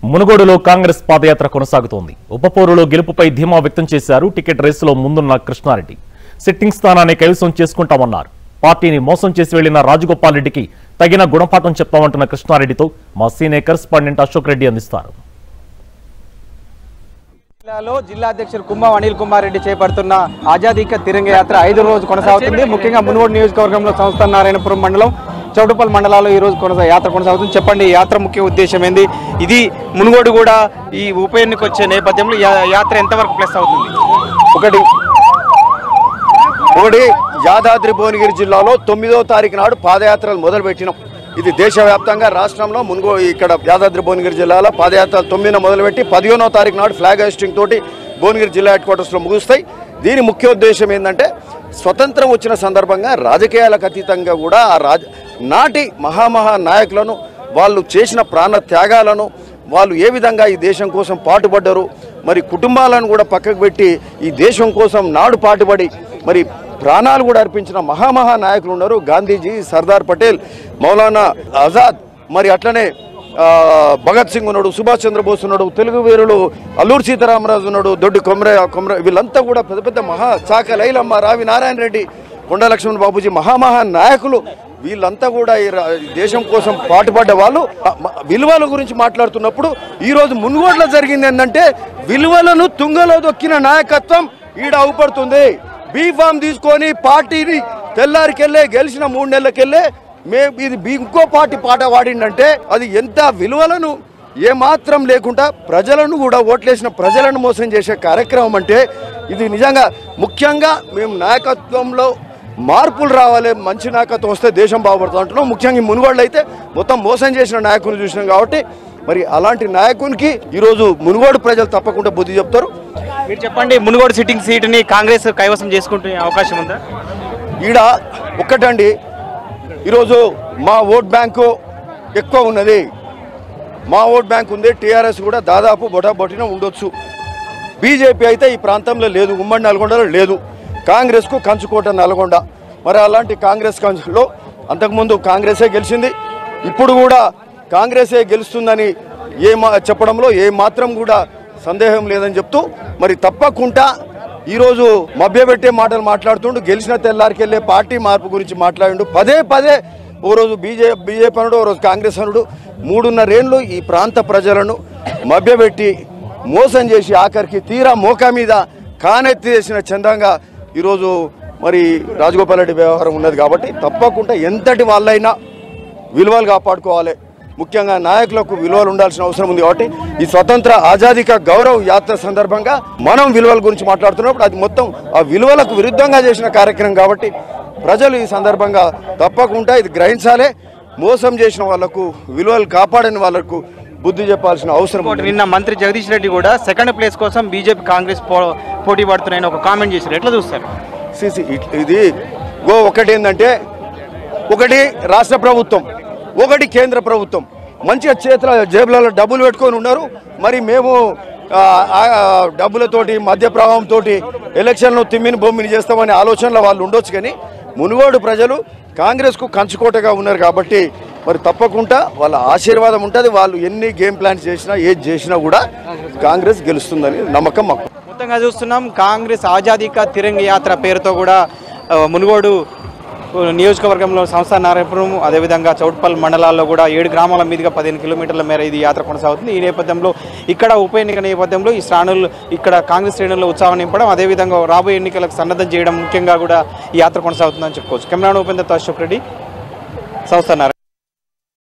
మునుగోడులో కాంగ్రెస్ పాదయాత్ర కొనసాగుతోంది ఉపపోరులో గెలుపుపై ధీమా వ్యక్తం చేశారు టికెట్ రేసులో ముందున్న కృష్ణారెడ్డి సిట్టింగ్ స్థానాన్ని కైవసం చేసుకుంటామన్నారు పార్టీని మోసం చేసి వెళ్లిన రాజగోపాల్ రెడ్డికి తగిన గుణపాఠం చెప్తామంటున్న కృష్ణారెడ్డితో మా సీనియర్ కరెస్పాండెంట్ అశోక్ రెడ్డి అందిస్తారు జిల్లాలో జిల్లా అధ్యక్షులు కుంభం అనిల్ కుమార్ రెడ్డి చేపడుతున్న ఆజాదీ కా తిరంగ యాత్ర ఐదు రోజు కొనసాగుతుంది ముఖ్యంగా మునుగోడు నియోజకవర్గంలో సంస్థ నారాయణపురం మండలం చౌటుపల్లి మండలాల్లో ఈ రోజు కొనసా యాత్ర కొనసాగుతుంది చెప్పండి ఈ యాత్ర ముఖ్య ఉద్దేశం ఏంది ఇది మునుగోడు కూడా ఈ ఉప ఎన్నిక వచ్చే నేపథ్యంలో యా- యాత్ర ఎంతవరకు ప్లస్ అవుతుంది ఒకటి ఒకటి యాదాద్రి భువనగిరి జిల్లాలో తొమ్మిదో తారీఖు నాడు పాదయాత్రలు మొదలుపెట్టినాం ఇది దేశవ్యాప్తంగా రాష్ట్రంలో మునుగో ఇక్కడ యాదాద్రి భువనగిరి జిల్లాలో పాదయాత్రలు తొమ్మిదిన మొదలుపెట్టి పదిహేనో తారీఖు నాడు ఫ్లాగ్ హోస్టింగ్ తోటి భువనగిరి జిల్లా హెడ్ క్వార్టర్స్లో ముగుస్తాయి దీని ముఖ్య ఉద్దేశం ఏంటంటే స్వతంత్రం వచ్చిన సందర్భంగా రాజకీయాలకు అతీతంగా కూడా ఆ రాజ నాటి మహామహా నాయకులను వాళ్ళు చేసిన ప్రాణ త్యాగాలను వాళ్ళు ఏ విధంగా ఈ దేశం కోసం పాటుపడ్డారు మరి కుటుంబాలను కూడా పక్కకు పెట్టి ఈ దేశం కోసం నాడు పాటుపడి మరి ప్రాణాలు కూడా అర్పించిన మహామహా నాయకులు ఉన్నారు గాంధీజీ సర్దార్ పటేల్ మౌలానా ఆజాద్ మరి అట్లనే ఆ, భగత్ సింగ్ ఉన్నాడు సుభాష్ చంద్రబోస్ ఉన్నాడు తెలుగు వీరులు అల్లూరు సీతారామరాజు ఉన్నాడు దొడ్డి కొమర కొమర వీళ్ళంతా కూడా పెద్ద పెద్ద మహా చాక లైలమ్మ రావి నారాయణ రెడ్డి కొండ లక్ష్మణ్ బాబుజీ మహామహా నాయకులు వీళ్ళంతా కూడా ఈ రా- ఈ దేశం కోసం పాటుపడ్డ వాళ్ళు ఆ, మ- విలువల గురించి మాట్లాడుతున్నప్పుడు ఈ రోజు మునుగోడులో జరిగింది ఏంటంటే విలువలను తుంగలో దొక్కిన నాయకత్వం ఈడ అవుపడుతుంది బీ ఫామ్ తీసుకొని పార్టీని తెల్లారికెళ్ళే గెలిచిన మూడు నెలలకెళ్ళే మే ఇది బీ- ఇంకో పార్టీ పాట పాడిందంటే అది ఎంత విలువలను ఏమాత్రం లేకుండా ప్రజలను కూడా ఓట్లేసిన ప్రజలను మోసం చేసే కార్యక్రమం అంటే ఇది నిజంగా ముఖ్యంగా మేము నాయకత్వంలో మార్పులు రావాలి మంచి నాయకత్వం వస్తే దేశం బాగుపడుతుంది అంటున్నాం ముఖ్యంగా ఈ మునుగోళ్ళు అయితే మొత్తం మోసం చేసిన నాయకుని చూసినాం కాబట్టి మరి అలాంటి నాయకునికి ఈరోజు మునుగోడు ప్రజలు తప్పకుండా బుద్ధి చెప్తారు మీరు చెప్పండి మునుగోడు సిట్టింగ్ సీటుని కాంగ్రెస్ కైవసం చేసుకుంటే అవకాశం ఉందా ఈడ ఒక్కటండి ఈరోజు మా ఓట్ బ్యాంకు ఎక్కువ ఉన్నది మా ఓట్ బ్యాంక్ ఉంది టీఆర్ఎస్ కూడా దాదాపు బొటాబొటిన ఉండొచ్చు బీజేపీ అయితే ఈ ప్రాంతంలో లేదు ఉమ్మడి నల్గొండలో లేదు కాంగ్రెస్కు కంచుకోట నల్గొండ మరి అలాంటి కాంగ్రెస్ కంచులో అంతకుముందు కాంగ్రెసే గెలిచింది ఇప్పుడు కూడా కాంగ్రెసే గెలుస్తుందని ఏ మా చెప్పడంలో ఏ మాత్రం కూడా సందేహం లేదని చెప్తూ మరి తప్పకుండా ఈరోజు మభ్యపెట్టే మాటలు మాట్లాడుతుండు గెలిచిన తెల్లారికెళ్ళే పార్టీ మార్పు గురించి మాట్లాడిండు పదే పదే ఓ రోజు బీజే బీజేపీ అనుడు ఓ రోజు కాంగ్రెస్ అనుడు మూడున్నరేళ్ళు ఈ ప్రాంత ప్రజలను మభ్యపెట్టి మోసం చేసి ఆఖరికి తీరా మోకా మీద కానెత్తి చేసిన చందంగా ఈరోజు మరి రాజగోపాల్ రెడ్డి వ్యవహారం ఉన్నది కాబట్టి తప్పకుండా ఎంతటి వాళ్ళైనా విలువలు కాపాడుకోవాలి ముఖ్యంగా నాయకులకు విలువలు ఉండాల్సిన అవసరం ఉంది కాబట్టి ఈ స్వతంత్ర ఆజాదిక గౌరవ్ యాత్ర సందర్భంగా మనం విలువల గురించి మాట్లాడుతున్నప్పుడు అది మొత్తం ఆ విలువలకు విరుద్ధంగా చేసిన కార్యక్రమం కాబట్టి ప్రజలు ఈ సందర్భంగా తప్పకుండా ఇది గ్రహించాలి మోసం చేసిన వాళ్లకు విలువలు కాపాడని వాళ్లకు బుద్ధి చెప్పాల్సిన అవసరం ఇంకోటి ఉంది. నిన్న మంత్రి జగదీష్ రెడ్డి కూడా సెకండ్ ప్లేస్ కోసం బీజేపీ కాంగ్రెస్ పో- పోటీ పడుతున్నాయని ఒక కామెంట్ చేశారు ఎట్లా చూస్తారు సిసి ఇట్- ఇది గో ఒకటి ఏంటంటే ఒకటి రాష్ట్ర ప్రభుత్వం ఒకటి కేంద్ర ప్రభుత్వం మంచిగా చేతుల జేబులలో డబ్బులు పెట్టుకొని ఉన్నారు మరి మేము ఆ, ఆ, డబ్బులతోటి మధ్య ప్రభావంతో ఎలక్షన్లు తిమ్మిని బొమ్మిని చేస్తామనే ఆలోచనలో వాళ్ళు ఉండొచ్చు కానీ మునుగోడు ప్రజలు కాంగ్రెస్కు కంచుకోటగా ఉన్నారు కాబట్టి మరి తప్పకుండా వాళ్ళ ఆశీర్వాదం ఉంటుంది వాళ్ళు ఎన్ని గేమ్ ప్లాన్స్ చేసినా ఏది చేసినా కూడా కాంగ్రెస్ గెలుస్తుందని నమ్మకం మాకు మొత్తంగా చూస్తున్నాం కాంగ్రెస్ ఆజాదీ కా తిరంగ యాత్ర పేరుతో కూడా ఆ, మునుగోడు ఆ, నియోజకవర్గంలో సంస్థ నారాయణపురం అదేవిధంగా చౌట్పల్ మండలాల్లో కూడా ఏడు గ్రామాల మీదుగా పదిహేను కిలోమీటర్ల మేర ఇది యాత్ర కొనసాగుతుంది ఈ నేపథ్యంలో ఇక్కడ ఉప ఎన్నిక నేపథ్యంలో ఈ శ్రేణులు ఇక్కడ కాంగ్రెస్ శ్రేణుల్లో ఉత్సాహం నింపడం అదేవిధంగా రాబోయే ఎన్నికలకు సన్నద్ధం చేయడం ముఖ్యంగా కూడా ఈ యాత్ర కొనసాగుతుందని చెప్పుకోవచ్చు కెమెరా ఉపేంద్ర అశోక్ రెడ్డి సంస్థ నారాయణ